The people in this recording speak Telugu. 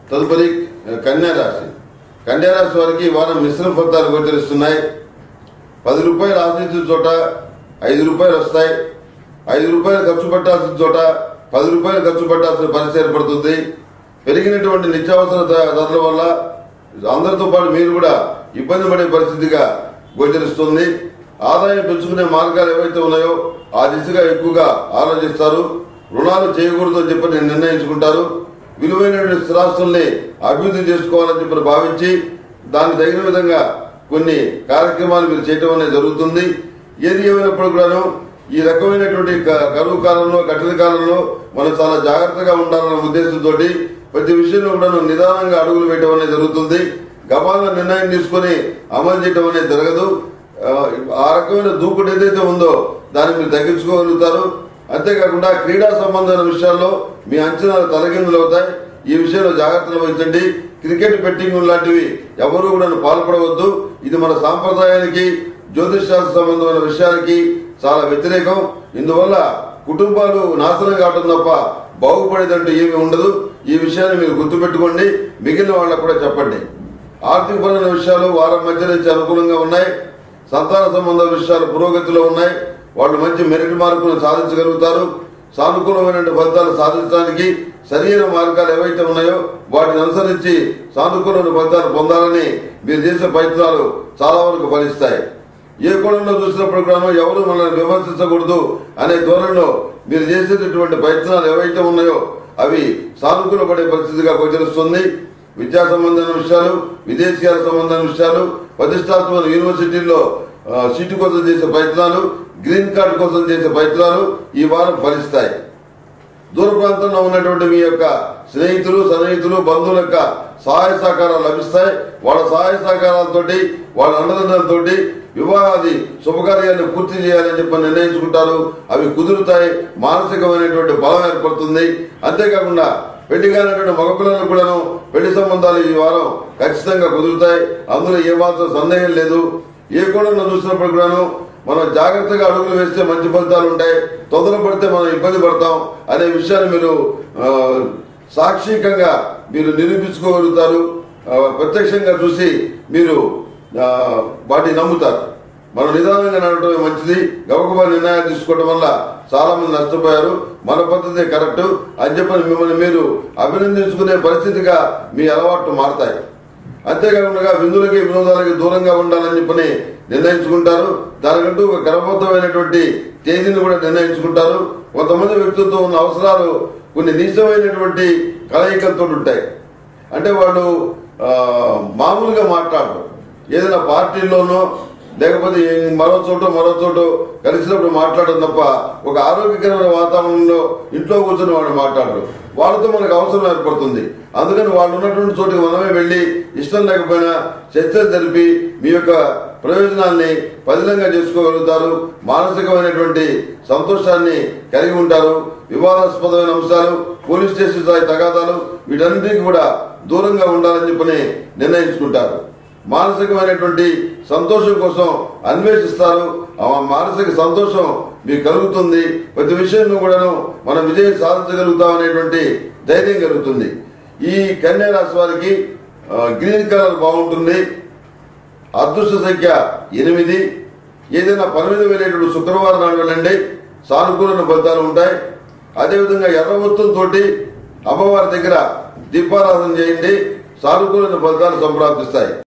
తదుపరి కన్యా రాశి కన్యా రాశి వారికి ఈ వారం మిశ్రమ ఫలితాలు గోచరిస్తున్నాయి పది రూపాయలు ఆశించిన చోట ఐదు రూపాయలు వస్తాయి ఐదు రూపాయలు ఖర్చు పెట్టాల్సిన చోట పది రూపాయలు ఖర్చు పెట్టాల్సిన పరిస్థితి ఏర్పడుతుంది పెరిగినటువంటి నిత్యావసర ధ- ధరల వల్ల అందరితో పాటు మీరు కూడా ఇబ్బంది పడే పరిస్థితిగా గోచరిస్తుంది ఆదాయం పెంచుకునే మార్గాలు ఏవైతే ఉన్నాయో ఆ దిశగా ఎక్కువగా ఆలోచిస్తారు రుణాలు చేయకూడదు అని చెప్పి నేను నిర్ణయించుకుంటారు విలువైనటువంటి స్థిరాస్తుల్ని అభివృద్ధి చేసుకోవాలని చెప్పి భావించి దానికి తగిన విధంగా కొన్ని కార్యక్రమాలు మీరు చేయటం అనేది జరుగుతుంది ఏది ఏమైనప్పుడు కూడాను ఈ రకమైనటువంటి క- కరువు కాలంలో కఠిన కాలంలో మనం చాలా జాగ్రత్తగా ఉండాలన్న ఉద్దేశంతో ప్రతి విషయంలో కూడా నిదానంగా అడుగులు వేయడం అనేది జరుగుతుంది గబాల నిర్ణయం తీసుకొని అమలు చేయడం అనేది జరగదు ఆ, ఆ రకమైన దూకుడు ఏదైతే ఉందో దాన్ని మీరు తగ్గించుకోగలుగుతారు అంతేకాకుండా క్రీడా సంబంధమైన విషయాల్లో మీ అంచనాలు తలకిందులు అవుతాయి ఈ విషయంలో జాగ్రత్తలు వహించండి క్రికెట్ బెట్టింగ్ లాంటివి ఎవరు కూడా పాల్పడవద్దు ఇది మన సాంప్రదాయానికి జ్యోతిష్ శాస్త్ర సంబంధమైన విషయానికి చాలా వ్యతిరేకం ఇందువల్ల కుటుంబాలు నాశనం కావడం తప్ప బాగుపడేదంటూ ఏమీ ఉండదు ఈ విషయాన్ని మీరు గుర్తుపెట్టుకోండి మిగిలిన వాళ్ళకు కూడా చెప్పండి ఆర్థికపరమైన విషయాలు వారం మధ్య నుంచి అనుకూలంగా ఉన్నాయి సంతాన సంబంధ విషయాలు పురోగతిలో ఉన్నాయి వాళ్ళు మంచి మెరిట్ మార్కులు సాధించగలుగుతారు సానుకూలమైన ఫలితాలు సాధించడానికి సరైన మార్గాలు ఏవైతే ఉన్నాయో వాటిని అనుసరించి సానుకూలమైన ఫలితాలు పొందాలని మీరు చేసే ప్రయత్నాలు చాలా వరకు ఫలిస్తాయి ఏ కోణంలో చూసినప్పుడు కూడా ఎవరు మనల్ని విమర్శించకూడదు అనే ధోరణిలో మీరు చేసేటటువంటి ప్రయత్నాలు ఏవైతే ఉన్నాయో అవి సానుకూల పడే పరిస్థితిగా గోచరిస్తుంది విద్యా సంబంధమైన విషయాలు విదేశీయాల సంబంధమైన విషయాలు ప్రతిష్టాత్మక యూనివర్సిటీల్లో ఆ, సీటు కోసం చేసే ప్రయత్నాలు గ్రీన్ కార్డు కోసం చేసే ప్రయత్నాలు ఈ వారం ఫలిస్తాయి దూర ప్రాంతంలో ఉన్నటువంటి మీ యొక్క స్నేహితులు సన్నిహితులు బంధువుల యొక్క సహాయ సహకారాలు లభిస్తాయి వాళ్ళ సహాయ సహకారాలతోటి వాళ్ళ అండదండలతోటి వివాహాది శుభకార్యాన్ని పూర్తి చేయాలని చెప్పి నిర్ణయించుకుంటారు అవి కుదురుతాయి మానసికమైనటువంటి బలం ఏర్పడుతుంది అంతేకాకుండా పెళ్లి కానటువంటి మగపిల్లలకు కూడాను పెళ్లి సంబంధాలు ఈ వారం ఖచ్చితంగా కుదురుతాయి అందులో ఏమాత్రం సందేహం లేదు ఏ కోణంలో చూసినప్పుడు కూడాను మనం జాగ్రత్తగా అడుగులు వేస్తే మంచి ఫలితాలు ఉంటాయి తొందర పడితే మనం ఇబ్బంది పడతాం అనే విషయాన్ని మీరు ఆ, సాక్షికంగా మీరు నిరూపించుకోగలుగుతారు ఆ, ప్రత్యక్షంగా చూసి మీరు ఆ, వాటిని నమ్ముతారు మనం నిదానంగా నడవటమే మంచిది గబగబా నిర్ణయాలు తీసుకోవడం వల్ల చాలా మంది నష్టపోయారు మన పద్ధతి కరెక్ట్ అని చెప్పని మిమ్మల్ని మీరు అభినందించుకునే పరిస్థితిగా మీ అలవాట్లు మారతాయి అంతేకాకుండా విందులకి వినోదాలకి దూరంగా ఉండాలని చెప్పని నిర్ణయించుకుంటారు దానికంటూ ఒక క్రమబద్ధమైనటువంటి తేదీని కూడా నిర్ణయించుకుంటారు కొంతమంది వ్యక్తులతో ఉన్న అవసరాలు కొన్ని నిజమైనటువంటి కలయికలతో ఉంటాయి అంటే వాళ్ళు ఆ, మామూలుగా మాట్లాడరు ఏదైనా పార్టీల్లోనో లేకపోతే ఏ- మరో చోట మరో చోట కలిసినప్పుడు మాట్లాడడం తప్ప ఒక ఆరోగ్యకరమైన వాతావరణంలో ఇంట్లో కూర్చొని వాళ్ళు మాట్లాడరు వాళ్ళతో మనకు అవసరం ఏర్పడుతుంది అందుకని వాళ్ళు ఉన్నటువంటి చోటికి మనమే వెళ్ళి ఇష్టం లేకపోయినా చర్చలు జరిపి మీ యొక్క ప్రయోజనాల్ని పదిలంగా చేసుకోగలుగుతారు మానసికమైనటువంటి సంతోషాన్ని కలిగి ఉంటారు వివాదాస్పదమైన అంశాలు పోలీస్ స్టేషన్ స్థాయి తగాదాలు వీటన్నిటికీ కూడా దూరంగా ఉండాలని చెప్పని నిర్ణయించుకుంటారు మానసికమైనటువంటి సంతోషం కోసం అన్వేషిస్తారు ఆ మానసిక సంతోషం మీకు కలుగుతుంది ప్రతి విషయంలో కూడాను మనం విజయం సాధించగలుగుతాం అనేటువంటి ధైర్యం కలుగుతుంది ఈ కన్యా రాశి వారికి ఆ, గ్రీన్ కలర్ బాగుంటుంది అదృష్ట సంఖ్య ఎనిమిది ఏదైనా పని మీద వెళ్ళేటప్పుడు శుక్రవారం నాడు వెళ్ళండి సానుకూలమైన ఫలితాలు ఉంటాయి అదేవిధంగా ఎర్ర ఒత్తులతో అమ్మవారి దగ్గర దీపారాధన చేయండి సానుకూలమైన ఫలితాలు సంప్రాప్తిస్తాయి